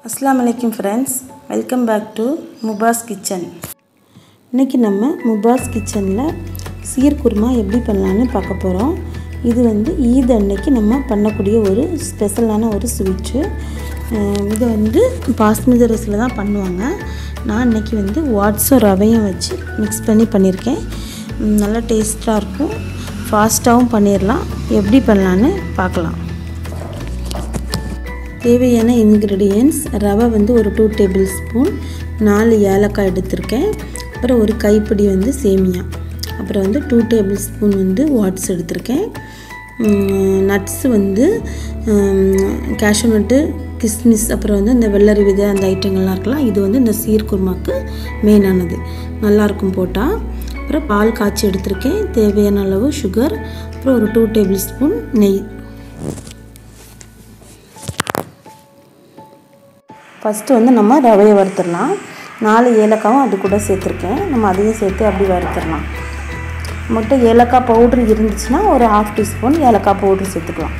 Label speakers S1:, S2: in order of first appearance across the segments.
S1: அஸ்லாம் வலைக்கம் friends welcome back to Mubas kitchen இன்றைக்கி நம்ம முபாஸ் கிச்சனில் சீர்குருமா எப்படி பண்ணலான்னு பார்க்க போகிறோம் இது வந்து ஈத் அன்னைக்கு நம்ம பண்ணக்கூடிய ஒரு ஸ்பெஷலான ஒரு ஸ்வீட்டு இது வந்து பாஸ்மதி ரைஸில் தான் பண்ணுவாங்க நான் இன்றைக்கி வந்து வாட்ஸும் ரவையும் வச்சு மிக்ஸ் பண்ணி பண்ணியிருக்கேன் ம், நல்லா டேஸ்ட்டாக இருக்கும் ஃபாஸ்ட்டாகவும் பண்ணிடலாம் எப்படி பண்ணலான்னு பார்க்கலாம் தேவையான இன்க்ரீடியன்ஸ் ரவை வந்து ஒரு டூ டேபிள் ஸ்பூன் நாலு ஏலக்காய் எடுத்திருக்கேன் அப்புறம் ஒரு கைப்பிடி வந்து சேமியா அப்புறம் வந்து டூ டேபிள் ஸ்பூன் வந்து வாட்ஸ் எடுத்திருக்கேன் நட்ஸ் வந்து கேஷ்யூ நட்டு கிஸ்மிஸ் அப்புறம் வந்து இந்த வெள்ளரி விதை அந்த ஐட்டங்கள்லாம் இருக்கலாம் இது வந்து இந்த சீர்குருமாக்கு மெயினானது நல்லாயிருக்கும் போட்டால் அப்புறம் பால் காய்ச்சி எடுத்திருக்கேன் தேவையான அளவு சுகர் அப்புறம் ஒரு டூ டேபிள் ஸ்பூன் நெய் ஃபஸ்ட்டு வந்து நம்ம ரவையை வறுத்துடலாம் நாலு ஏலக்காவும் அது கூட சேர்த்துருக்கேன் நம்ம அதையும் சேர்த்து அப்படி வறுத்துடலாம் மட்டும் ஏலக்காய் பவுட்ரு இருந்துச்சுன்னா ஒரு ஹாஃப் டீஸ்பூன் ஏலக்காய் பவுட்ரு சேர்த்துக்கலாம்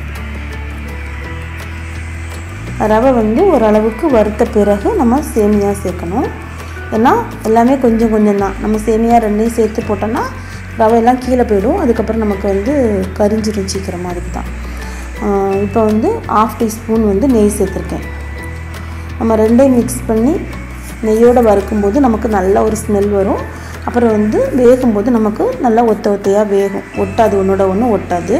S1: ரவை வந்து ஓரளவுக்கு வறுத்த பிறகு நம்ம சேமியா சேர்க்கணும் ஏன்னா எல்லாமே கொஞ்சம் கொஞ்சம் தான் நம்ம சேமியா ரெண்டையும் சேர்த்து போட்டோம்னா ரவையெல்லாம் கீழே போயிடும் அதுக்கப்புறம் நமக்கு வந்து கரிஞ்சிடும் சீக்கிரமாக அதுக்கு தான் இப்போ வந்து ஹாஃப் டீஸ்பூன் வந்து நெய் சேர்த்துருக்கேன் நம்ம ரெண்டையும் மிக்ஸ் பண்ணி நெய்யோடு வறுக்கும்போது நமக்கு நல்ல ஒரு ஸ்மெல் வரும் அப்புறம் வந்து வேகும்போது நமக்கு நல்லா ஒத்த ஒத்தையாக வேகும் ஒட்டாது ஒன்றோட ஒன்று ஒட்டாது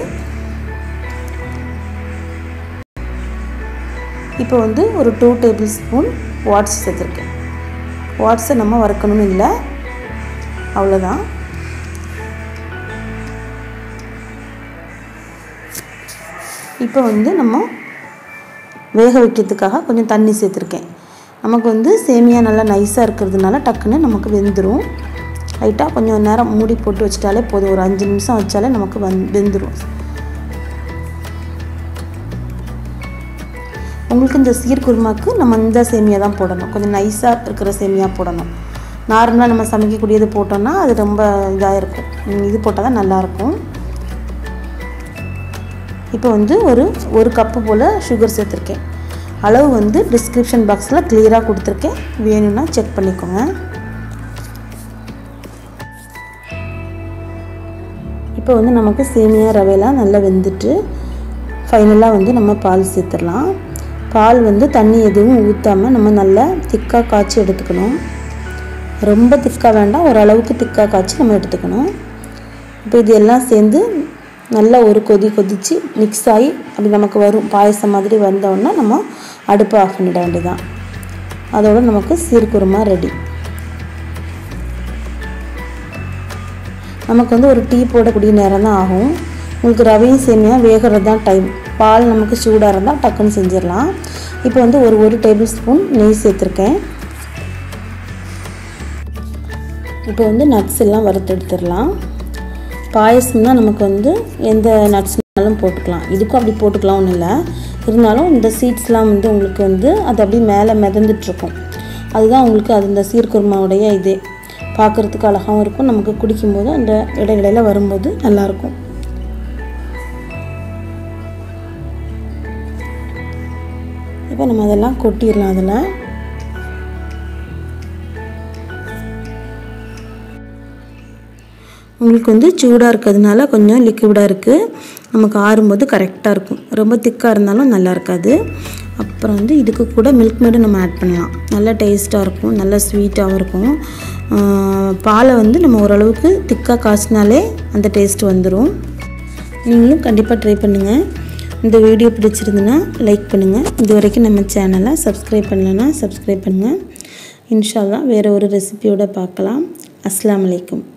S1: இப்போ வந்து ஒரு டூ டேபிள் ஸ்பூன் வாட்ஸ் சேர்த்துருக்கேன் வாட்ஸை நம்ம வறுக்கணும்னு இல்லை அவ்வளோதான் இப்போ வந்து நம்ம வேக வைக்கிறதுக்காக கொஞ்சம் தண்ணி சேர்த்துருக்கேன் நமக்கு வந்து சேமியா நல்லா நைஸாக இருக்கிறதுனால டக்குன்னு நமக்கு வெந்துடும் லைட்டாக கொஞ்சம் நேரம் மூடி போட்டு வச்சிட்டாலே போதும் ஒரு அஞ்சு நிமிஷம் வச்சாலே நமக்கு வந் வெந்துடும் உங்களுக்கு இந்த சீர்குருமாக்கு நம்ம இந்த சேமியா தான் போடணும் கொஞ்சம் நைஸாக இருக்கிற சேமியா போடணும் நார்மலாக நம்ம சமைக்கக்கூடியது போட்டோம்னா அது ரொம்ப இதாக இருக்கும் இது போட்டால் தான் நல்லாயிருக்கும் இப்போ வந்து ஒரு ஒரு கப்பு போல் சுகர் சேர்த்துருக்கேன் அளவு வந்து டிஸ்கிரிப்ஷன் பாக்ஸில் கிளியராக கொடுத்துருக்கேன் வேணும்னா செக் பண்ணிக்கோங்க இப்போ வந்து நமக்கு சேமியா ரவையெல்லாம் நல்லா வெந்துட்டு ஃபைனலாக வந்து நம்ம பால் சேர்த்துடலாம் பால் வந்து தண்ணி எதுவும் ஊற்றாமல் நம்ம நல்லா திக்காக காய்ச்சி எடுத்துக்கணும் ரொம்ப திக்காக வேண்டாம் ஓரளவுக்கு திக்காக காய்ச்சி நம்ம எடுத்துக்கணும் இப்போ இது எல்லாம் சேர்ந்து நல்லா ஒரு கொதி கொதித்து மிக்ஸ் ஆகி அப்படி நமக்கு வரும் பாயசம் மாதிரி வந்தோடனே நம்ம அடுப்பை ஆஃப் பண்ணிட வேண்டியதான் அதோட நமக்கு சீர்குருமா ரெடி நமக்கு வந்து ஒரு டீ போடக்கூடிய நேரம் தான் ஆகும் உங்களுக்கு ரவையும் சேமியா வேகிறது தான் டைம் பால் நமக்கு சூடாக இருந்தால் டக்குன்னு செஞ்சிடலாம் இப்போ வந்து ஒரு ஒரு டேபிள் ஸ்பூன் நெய் சேர்த்துருக்கேன் இப்போ வந்து நட்ஸ் எல்லாம் வறுத்து எடுத்துடலாம் பாயசம்னா நமக்கு வந்து எந்த நட்ஸ்னாலும் போட்டுக்கலாம் இதுக்கும் அப்படி போட்டுக்கலாம் ஒன்றும் இல்லை இருந்தாலும் இந்த சீட்ஸ்லாம் வந்து உங்களுக்கு வந்து அது அப்படியே மேலே மிதந்துட்டுருக்கும் அதுதான் உங்களுக்கு அது இந்த சீர்குருமாவுடைய இதே பார்க்குறதுக்கு அழகாகவும் இருக்கும் நமக்கு குடிக்கும்போது அந்த இடையிடையில வரும்போது நல்லாயிருக்கும் இப்போ நம்ம அதெல்லாம் கொட்டிடலாம் அதில் உங்களுக்கு வந்து சூடாக இருக்கிறதுனால கொஞ்சம் லிக்விடாக இருக்குது நமக்கு ஆறும்போது கரெக்டாக இருக்கும் ரொம்ப திக்காக இருந்தாலும் நல்லா இருக்காது அப்புறம் வந்து இதுக்கு கூட மில்க் மேடும் நம்ம ஆட் பண்ணலாம் நல்லா டேஸ்ட்டாக இருக்கும் நல்லா ஸ்வீட்டாகவும் இருக்கும் பாலை வந்து நம்ம ஓரளவுக்கு திக்காக காய்ச்சினாலே அந்த டேஸ்ட் வந்துடும் நீங்களும் கண்டிப்பாக ட்ரை பண்ணுங்கள் இந்த வீடியோ பிடிச்சிருந்துன்னா லைக் பண்ணுங்கள் இது வரைக்கும் நம்ம சேனலை சப்ஸ்கிரைப் பண்ணலைன்னா சப்ஸ்கிரைப் பண்ணுங்கள் இன்ஷால்லாம் வேறு ஒரு ரெசிபியோடு பார்க்கலாம் அஸ்லாம் வலைக்கம்